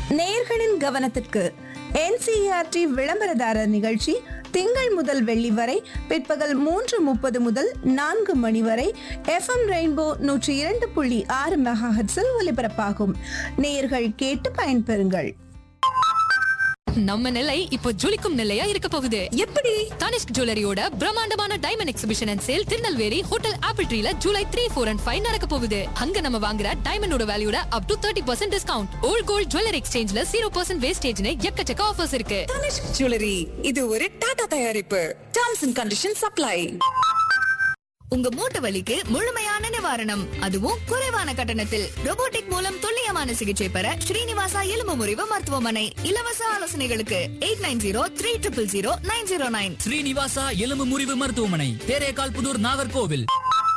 நேயர்களின் கவனத்திற்கு என்சிஆர்டி விளம்பரதாரர் நிகழ்ச்சி திங்கள் முதல் வெள்ளி வரை பிற்பகல் மூன்று முப்பது முதல் நான்கு மணி வரை எஃப்எம் ரெயின்போ நூற்றி இரண்டு புள்ளி ஆறு மெகாஹெட்ஸில் ஒலிபரப்பாகும் நேயர்கள் கேட்டு பயன்பெறுங்கள் நம்ம நிலை இப்போ ஜொலிக்கும் நிலையா இருக்க போகுது எப்படி தனிஷ்க் ஜுவல்லரியோட பிரம்மாண்டமான diamond exhibition and sale Tirunelveli hotel apple ட்ரீல July three four and five நடக்க போகுது அங்க நம்ம வாங்குற டைமண்டோட வேல்யூட up to thirty percent discount old gold jewellery எக்ஸ்சேஞ்ச்ல ஜீரோ பர்சன்ட் வேஸ்டேஜ்னு எக்கச்சக்க ஆஃபர்ஸ் இருக்கு தனிஷ்க் ஜுவல்லரி இது ஒரு டாடா தயாரிப்பு டர்ம்ஸ் அண்ட் கண்டிஷன் சப்ளை உங்க மூட்டு வலிக்கு முழுமையான நிவாரணம் அதுவும் குறைவான கட்டணத்தில் robotic மூலம் துல்லியமான சிகிச்சை பெற ஸ்ரீனிவாசா எலும்பு முறிவு மருத்துவமனை இலவச ஆலோசனைகளுக்கு eight nine zero three triple zero nine zero nine Srinivasa எலும்பு முறிவு மருத்துவமனை தேரேகால் புதூர் நாகர்கோவில்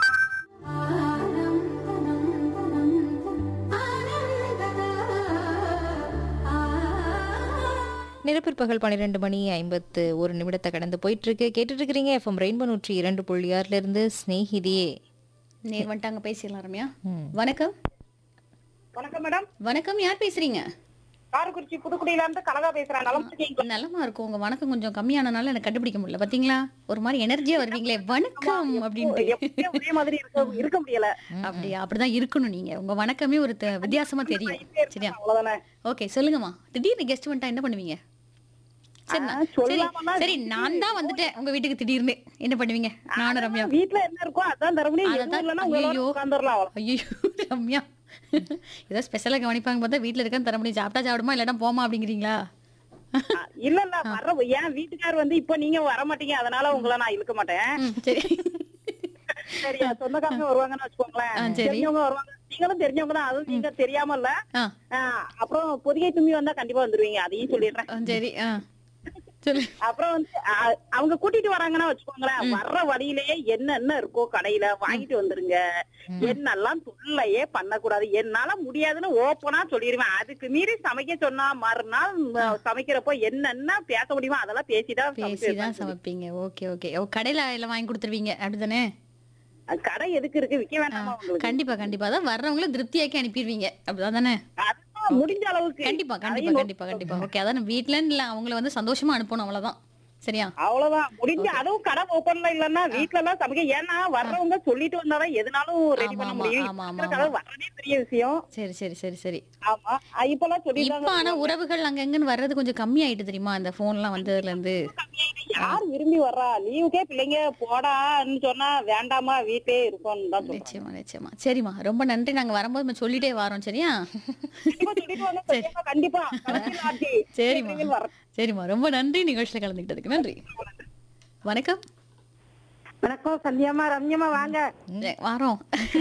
நிலப்பிற்பகல் பன்னிரெண்டு மணி ஐம்பத்து ஒரு நிமிடத்தை கடந்து போயிட்டு இருக்கு கேட்டுட்டு இருக்கிறீங்க எஃப்எம் ரெயின்போ நூற்றி இரண்டு புள்ளி ஆறுல இருந்து ஸ்நேகிதியே நேர் வந்துட்டாங்க பேசிடலாம் ரம்யா வணக்கம் வணக்கம் மேடம் வணக்கம் யார் பேசுறீங்க காரக்குறிச்சி புதுக்குடியில இருந்து கனகா பேசுறேன் நலம் இருக்கீங்களா? நலமா இருக்கும் உங்க வணக்கம் கொஞ்சம் கம்மியானனால எனக்கு கண்டுபிடிக்க முடியல பாத்தீங்களா ஒரு மாதிரி எனர்ஜியா வருவீங்களே வணக்கம் அப்படின்ட்டு எப்பயும் ஒரே மாதிரி இருக்க இருக்க முடியல அப்படியா அப்படிதான் இருக்கணும் நீங்க உங்க வணக்கமே ஒரு த- வித்தியாசமா தெரியும் சரியா அவ்வளவுதானே ஓகே சொல்லுங்கம்மா திடீர்னு கெஸ்ட் வந்துட்டா என்ன பண்ணுவீங்க சரி நான்- சரி சொல்லாமலாம் சரி நான் தான் வந்துட்டேன் உங்க வீட்டுக்கு திடீர்னு என்ன பண்ணுவீங்க நானும் ரம்யா வீட்டுல என்ன இருக்கோ அதான் தர முடியும் எதுவும் அதான் இல்லைன்னா உங்களோட ஐயோ உட்காந்துடலாம் அவ்வளவு ஐயோ ரம்யா ஏதோ ஸ்பெஷலா கவனிப்பாங்க பார்த்தா வீட்ல இருக்கான்னு தர முடியும் சாப்பிட்டா சாப்பிடுமா இல்லாட்டா போமா அப்படிங்கிறீங்களா இல்ல இல்ல வர்ற ஏன் வீட்டுக்கார் வந்து இப்ப நீங்க வர மாட்டீங்க அதனால உங்களை நான் இழுக்க மாட்டேன் ம், சரி சரியா சொந்தக்காரங்க வருவாங்கன்னு வச்சுக்கோங்களேன் ஆ, சரி. தெரிஞ்சவங்க வருவாங்க நீங்களும் தெரிஞ்சவங்க தான் அதுவும் நீங்க தெரியாம இல்ல ஆ ஆ, அப்புறம் பொதிகை தும்பி வந்தா கண்டிப்பா வந்துருவீங்க அதையும் சொல்லிடுறேன் ஆ, சரி ஆ சொல்லு அப்புறம் வந்து அ- அவங்க கூட்டிட்டு வராங்கன்னா வச்சுக்கோங்களேன் வர்ற வழியிலேயே என்னென்ன இருக்கோ கடையில வாங்கிட்டு வந்துருங்க என்னெல்லாம் தொல்லையே பண்ணக்கூடாது என்னால முடியாதுன்னு ஓப்பனா சொல்லிடுவேன் அதுக்கு மீறி சமைக்க சொன்னா மறுநாள் ம, சமைக்கிறப்போ என்னென்ன பேச முடியுமோ அதெல்லாம் பேசிதான் பேசிதான் சமைச்சு சமைப்பீங்க ஓகே ஓகே ஓ கடையில எல்லாம் வாங்கி கொடுத்துருவீங்க அப்படிதானே வைப்பேன். கடை எதுக்கு இருக்கு விக்க வேண்டாமா உங்களுக்கு கண்டிப்பா கண்டிப்பா அதான் வர்றவங்கள திருப்தியாக்கி அனுப்பிடுவீங்க அப்படிதான் தானே அதுதான் முடிஞ்ச அளவுக்கு கண்டிப்பா கண்டிப்பா அதையும் கண்டிப்பா கண்டிப்பா ஓகே அதான் வீட்ல இல்ல அவங்கள வந்து சந்தோஷமா அனுப்பணும் அவ்வளவுதான் சரியா அவ்வளவுதான் முடிஞ்ச அதுவும் கடை ஓப்பன்ல இல்லன்னா வீட்ல எல்லாம் சமைக்க ஏன்னா வர்றவங்க சொல்லிட்டு வந்தாதான் எதுனாலும் ரெடி ஆமா, பண்ண ஆமா, முடியும் ஆமா, இப்ப ஆமா, கடை வர்றதே பெரிய விஷயம் சரி சரி சரி சரி ஆமா அ, இப்பெல்லாம் சொல்லிட்டாங்க இப்ப ஆனா உறவுகள் அங்க எங்கன்னு வர்றது கொஞ்சம் கம்மி ஆயிட்டு தெரியுமா அந்த போன் எல்லாம் வந்ததுல இருந்து யார் விரும்பி வர்றா லீவுக்கே பிள்ளைங்க போடான்னு சொன்னா வேண்டாமா வீட்டே இருக்கோம்னு தான் சொல்றேன் நிச்சயமா நிச்சயமா சரிம்மா ரொம்ப நன்றி நாங்க வரும்போது நம்ம சொல்லிட்டே வரோம் சரியா கண்டிப்பா சொல்லிட்டு வாங்க பெரியம்மா, கண்டிப்பா கடைசி நாட்டி. சரிம்மா நீங்கள் வர- சரிம்மா ரொம்ப நன்றி நிகழ்ச்சியில கலந்துக்கிட்டதுக்கு நன்றி வணக்கம் வணக்கம் சந்தியாமா ரம்யமா வாங்க ஏ, வாரோம்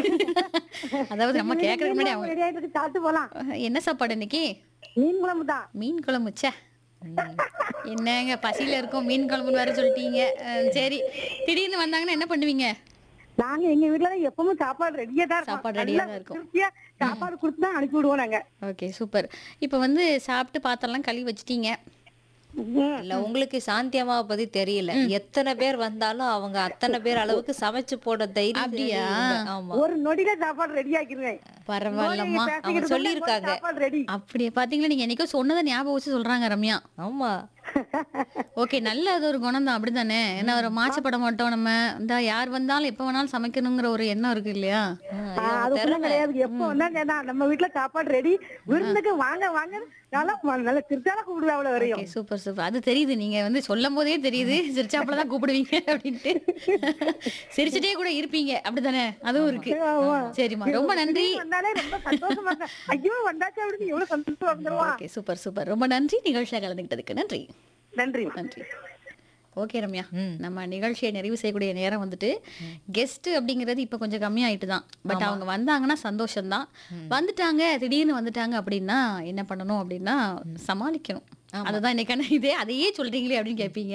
அதாவது நம்ம கேக்குறதுக்கு முன்னாடி அவங்க ரெடி ஆயிட்டு சாப்பிட்டு போலாம் என்ன சாப்பாடு இன்னைக்கு மீன் குழம்பு தான் மீன் குழம்பு ச்சே ம். என்னங்க பசியில இருக்கோம் மீன் குழம்புன்னு வேற சொல்லிட்டீங்க அஹ், சரி திடீர்னு வந்தாங்கன்னா என்ன பண்ணுவீங்க நாங்க எங்க வீட்டுல எப்பவும் சாப்பாடு ரெடியா தான் இருக்கும். சாப்பாடு ரெடியா தான் நல்லா இருக்கும். திருப்தியா சாப்பாடு கொடுத்து தான் அனுப்பி விடுவோம் நாங்க ஓகே சூப்பர் இப்போ வந்து சாப்பிட்டு பாத்திரம்லாம் கழுவி வச்சிட்டீங்க இல்ல உங்களுக்கு சாந்தி அம்மாவை பத்தி தெரியல எத்தனை பேர் வந்தாலும் அவங்க அத்தனை பேர் அளவுக்கு சமைச்சு போட தைரியம் அப்படியா? உண்டு. ஆமா ஒரு நொடியில சாப்பாடு ரெடி ஆக்கிருவேன் பரவாயில்லம்மா அவங்க சொல்லியிருக்காங்க. சாப்பாடு ரெடி அப்படியே பாத்தீங்களா நீங்க என்னைக்கோ சொன்னதை ஞாபகம் வச்சு சொல்றாங்க ரம்யா ஆமா ஓகே நல்ல அது ஒரு குணம் தான் அப்படிதானே என்ன ஒரு மாசுபட மாட்டோம் நம்ம இந்த யார் வந்தாலும் எப்ப வேணாலும் சமைக்கணுங்கிற ஒரு எண்ணம் இருக்கு இல்லையா அது கூட கிடையாது எப்ப வந்தா கேட்டா நம்ம வீட்டுல சாப்பாடு ரெடி விருந்துக்கு வாங்க வாங்க நல்லா நல்ல திருச்சால கூப்பிடுவேன் அவ்வளவு வரையும் ஓகே சூப்பர் சூப்பர் அது தெரியுது நீங்க வந்து சொல்லும் போதே தெரியுது சிரிச்சாப்புல தான் கூப்பிடுவீங்க அப்படின்ட்டு சிரிச்சுட்டே கூட இருப்பீங்க அப்படிதானே அதுவும் இருக்கு சரிம்மா ரொம்ப நன்றி வந்தாலே ரொம்ப சந்தோஷமா இருக்கேன் ஐயோ வந்தாச்சு அப்படின்னு எவ்வளவு சந்தோஷமா வந்துருவான் ஓகே சூப்பர் சூப்பர் ரொம்ப நன்றி நிகழ்ச்சியில கலந்துக்கிட்டதுக்கு நன்றி நன்றி நன்றி ஓகே ரம்யா நம்ம நிகழ்ச்சியை நிறைவு செய்யக்கூடிய நேரம் வந்துட்டு கெஸ்ட் அப்படிங்கிறது இப்ப கொஞ்சம் கம்மியாயிட்டு தான் பட் அவங்க வந்தாங்கன்னா சந்தோஷம்தான் வந்துட்டாங்க திடீர்னு வந்துட்டாங்க அப்படின்னா என்ன பண்ணணும் அப்படின்னா சமாளிக்கணும் அதுதான் இன்னைக்கான இதே அதையே சொல்றீங்களே அப்படின்னு கேட்பீங்க